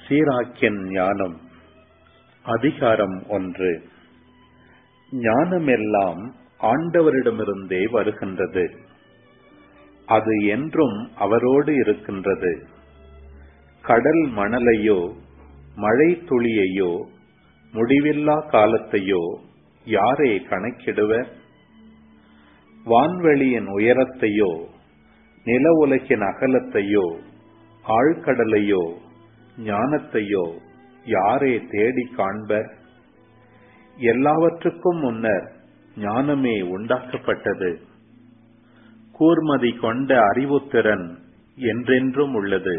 சீராக்கின் ஞானம் அதிகாரம் ஒன்று ஞானமெல்லாம் ஆண்டவரிடமிருந்தே வருகின்றது அது என்றும் அவரோடு இருக்கின்றது கடல் மணலையோ மழை துளியையோ முடிவில்லா காலத்தையோ யாரே கணக்கிடுவர் வான்வெளியின் உயரத்தையோ நில உலகின் அகலத்தையோ ஆழ்கடலையோ ஞானத்தையோ யாரே தேடி காண்பர் எல்லாவற்றுக்கும் முன்னர் ஞானமே உண்டாக்கப்பட்டது கூர்மதி கொண்ட அறிவுத்திறன் என்றென்றும் உள்ளது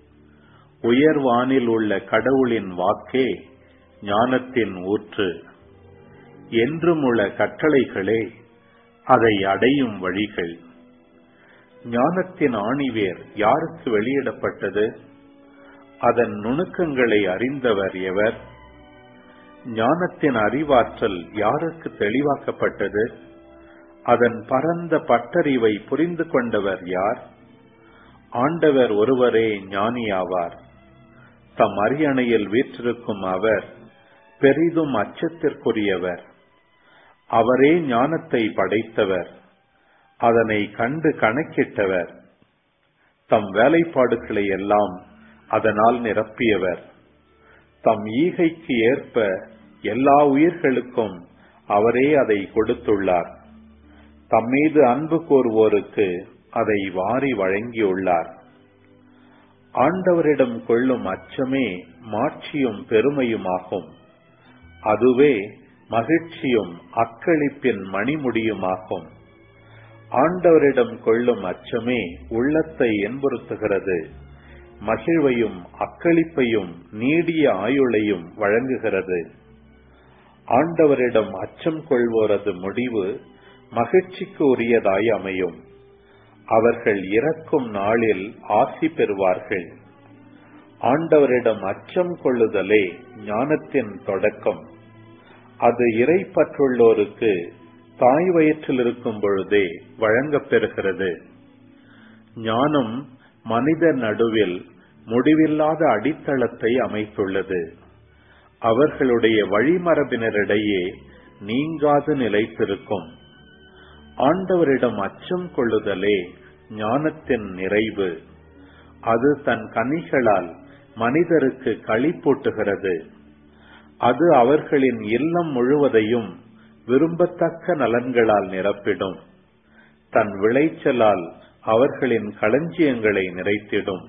உயர்வானில் உள்ள கடவுளின் வாக்கே ஞானத்தின் ஊற்று என்றும் உள்ள கட்டளைகளே அதை அடையும் வழிகள் ஞானத்தின் ஆணிவேர் யாருக்கு வெளியிடப்பட்டது அதன் நுணுக்கங்களை அறிந்தவர் எவர் ஞானத்தின் அறிவாற்றல் யாருக்கு தெளிவாக்கப்பட்டது அதன் பரந்த பட்டறிவை புரிந்து கொண்டவர் யார் ஆண்டவர் ஒருவரே ஞானியாவார் தம் அரியணையில் வீற்றிருக்கும் அவர் பெரிதும் அச்சத்திற்குரியவர் அவரே ஞானத்தை படைத்தவர் அதனை கண்டு கணக்கிட்டவர் தம் வேலைப்பாடுகளை எல்லாம் அதனால் நிரப்பியவர் தம் ஈகைக்கு ஏற்ப எல்லா உயிர்களுக்கும் அவரே அதை கொடுத்துள்ளார் தம்மீது அன்பு கோருவோருக்கு அதை வாரி வழங்கியுள்ளார் ஆண்டவரிடம் கொள்ளும் அச்சமே மாட்சியும் பெருமையுமாகும் அதுவே மகிழ்ச்சியும் அக்களிப்பின் மணிமுடியுமாகும் ஆண்டவரிடம் கொள்ளும் அச்சமே உள்ளத்தை என்புறுத்துகிறது மகிழ்வையும் அக்களிப்பையும் நீடிய ஆயுளையும் வழங்குகிறது ஆண்டவரிடம் அச்சம் கொள்வோரது முடிவு மகிழ்ச்சிக்கு உரியதாய் அமையும் அவர்கள் இறக்கும் நாளில் ஆசி பெறுவார்கள் ஆண்டவரிடம் அச்சம் கொள்ளுதலே ஞானத்தின் தொடக்கம் அது இறை பற்றுள்ளோருக்கு தாய் வயிற்றில் இருக்கும் பொழுதே வழங்கப் பெறுகிறது ஞானம் மனிதர் நடுவில் முடிவில்லாத அடித்தளத்தை அமைத்துள்ளது அவர்களுடைய வழிமரபினரிடையே நீங்காது நிலைத்திருக்கும் ஆண்டவரிடம் அச்சம் கொள்ளுதலே ஞானத்தின் நிறைவு அது தன் கனிகளால் மனிதருக்கு களிப்பூட்டுகிறது அது அவர்களின் இல்லம் முழுவதையும் விரும்பத்தக்க நலன்களால் நிரப்பிடும் தன் விளைச்சலால் அவர்களின் களஞ்சியங்களை நிறைத்திடும்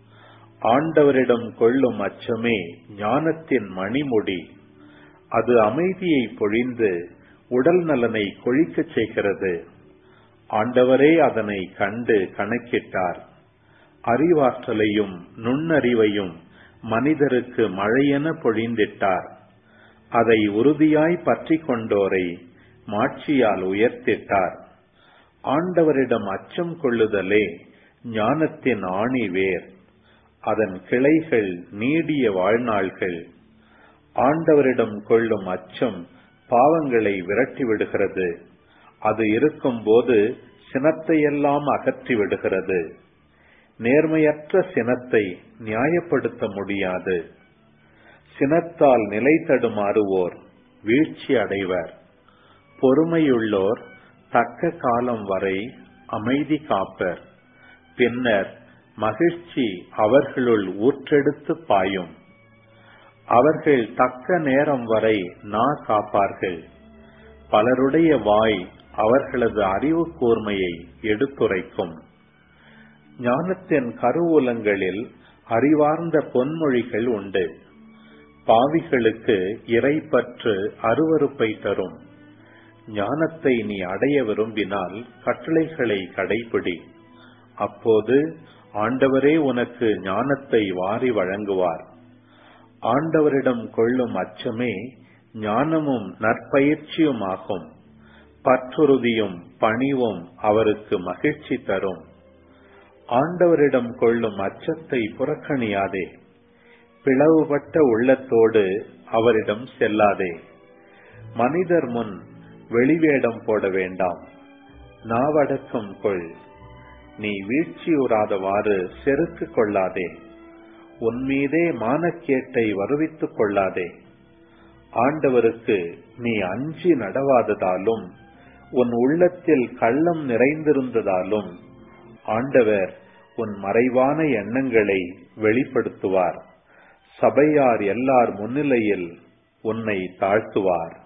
ஆண்டவரிடம் கொள்ளும் அச்சமே ஞானத்தின் மணிமுடி அது அமைதியை பொழிந்து உடல் நலனை கொழிக்கச் செய்கிறது ஆண்டவரே அதனை கண்டு கணக்கிட்டார் அறிவாற்றலையும் நுண்ணறிவையும் மனிதருக்கு மழையென பொழிந்திட்டார் அதை உறுதியாய் பற்றி கொண்டோரை மாட்சியால் உயர்த்திட்டார் ஆண்டவரிடம் அச்சம் கொள்ளுதலே ஞானத்தின் ஆணி வேர் அதன் கிளைகள் நீடிய வாழ்நாள்கள் ஆண்டவரிடம் கொள்ளும் அச்சம் பாவங்களை விரட்டி விடுகிறது அது இருக்கும்போது சினத்தையெல்லாம் அகற்றி விடுகிறது நேர்மையற்ற சினத்தை நியாயப்படுத்த முடியாது சினத்தால் நிலை தடுமாறுவோர் வீழ்ச்சி அடைவர் பொறுமையுள்ளோர் தக்க காலம் வரை அமைதி காப்பர் பின்னர் மகிழ்ச்சி அவர்களுள் ஊற்றெடுத்து பாயும் அவர்கள் தக்க நேரம் வரை நா காப்பார்கள் பலருடைய வாய் அவர்களது அறிவு கூர்மையை எடுத்துரைக்கும் ஞானத்தின் கருவூலங்களில் அறிவார்ந்த பொன்மொழிகள் உண்டு பாவிகளுக்கு இறைப்பற்று அருவறுப்பை தரும் ஞானத்தை நீ அடைய விரும்பினால் கட்டளைகளை கடைபிடி அப்போது ஆண்டவரே உனக்கு ஞானத்தை வாரி வழங்குவார் ஆண்டவரிடம் கொள்ளும் அச்சமே ஞானமும் நற்பயிற்சியுமாகும் பற்றுறுதியும் பணிவும் அவருக்கு மகிழ்ச்சி தரும் ஆண்டவரிடம் கொள்ளும் அச்சத்தை புறக்கணியாதே பிளவுபட்ட உள்ளத்தோடு அவரிடம் செல்லாதே மனிதர் முன் வெளிவேடம் போட வேண்டாம் நாவடக்கம் கொள் நீ வீழ்ச்சியுறாதவாறு செருக்கு கொள்ளாதே உன் மீதே மானக்கேட்டை வருவித்துக் கொள்ளாதே ஆண்டவருக்கு நீ அஞ்சி நடவாததாலும் உன் உள்ளத்தில் கள்ளம் நிறைந்திருந்ததாலும் ஆண்டவர் உன் மறைவான எண்ணங்களை வெளிப்படுத்துவார் சபையார் எல்லார் முன்னிலையில் உன்னை தாழ்த்துவார்